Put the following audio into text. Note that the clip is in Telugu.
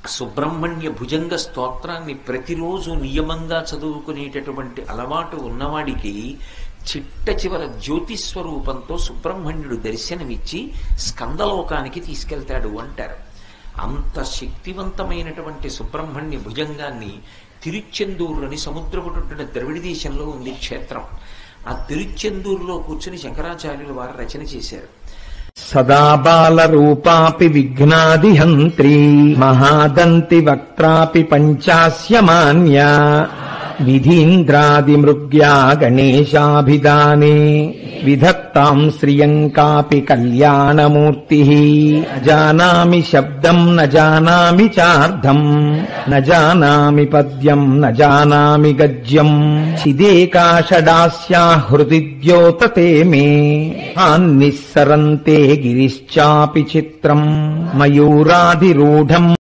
సుబ్రహ్మణ్య భుజంగ స్తోత్రాన్ని ప్రతిరోజు నియమంగా చదువుకునేటటువంటి అలవాటు ఉన్నవాడికి చిట్ట చివర జ్యోతి స్వరూపంతో సుబ్రహ్మణ్యుడు దర్శనమిచ్చి స్కందలోకానికి తీసుకెళ్తాడు అంటారు అంత శక్తివంతమైనటువంటి సుబ్రహ్మణ్య భుజంగాన్ని తిరుచెందూరు అని సముద్రపుటున్న ద్రవిడ దేశంలో ఉంది క్షేత్రం ఆ తిరుచెందూరులో కూర్చుని శంకరాచార్యులు వారు రచన చేశారు సదా బాలరూపాపి విఘ్నాదిహంత్రీ మహాదంతి వక్త్రాపి పంచాస్యమాన్యా విధీంద్రాదిమృగ్యా గణేశాభిదానే విధత్తాం శ్రియం కాపి కళ్యాణమూర్తి జానామి శబ్దం న జానామి చార్ధం న జానామి పద్యం న జానామి గద్యం చిదేకాషడాస్యా హృది ద్యోతతే మే ఆన్నిస్సరంతే గిరిశ్చాపి చిత్రం మయూరాధిరూఢం